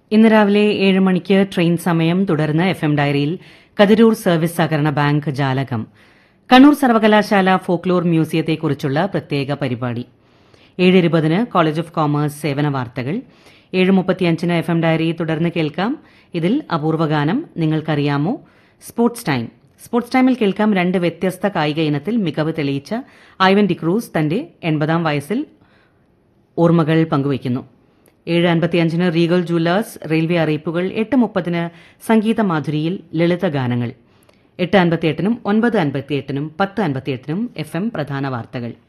ഇന്ന് രാവിലെ ഏഴ് മണിക്ക് ട്രെയിൻ സമയം തുടർന്ന് എഫ് എം ഡയറിയിൽ കതിരൂർ സർവീസ് സഹകരണ ബാങ്ക് ജാലകം കണ്ണൂർ സർവകലാശാല ഫോക്ലോർ മ്യൂസിയത്തെക്കുറിച്ചുള്ള പ്രത്യേക പരിപാടി ഏഴ് ഇരുപതിന് കോളേജ് ഓഫ് കോമേഴ്സ് സേവന വാർത്തകൾ ഏഴ് മുപ്പത്തിയഞ്ചിന് എഫ് എം ഡയറി തുടർന്ന് കേൾക്കാം ഇതിൽ അപൂർവഗാനം നിങ്ങൾക്കറിയാമോ സ്പോർട്സ് ടൈം സ്പോർട്സ് ടൈമിൽ കേൾക്കാം രണ്ട് വ്യത്യസ്ത കായിക ഇനത്തിൽ മികവ് തെളിയിച്ച ഐവൻ ഡിക്രൂസ് തന്റെ എൺപതാം വയസ്സിൽ ഓർമ്മകൾ പങ്കുവയ്ക്കുന്നു ഏഴ് അൻപത്തിയഞ്ചിന് റീഗൽ ജുവലേഴ്സ് റെയിൽവേ അറിയിപ്പുകൾ എട്ട് മുപ്പതിന് സംഗീത മാധുരിയിൽ ലളിത ഗാനങ്ങൾ എട്ട് അൻപത്തിയെട്ടിനും ഒൻപത് അൻപത്തിയെട്ടിനും പത്ത് അൻപത്തിയെട്ടിനും എഫ് എം പ്രധാന വാർത്തകൾ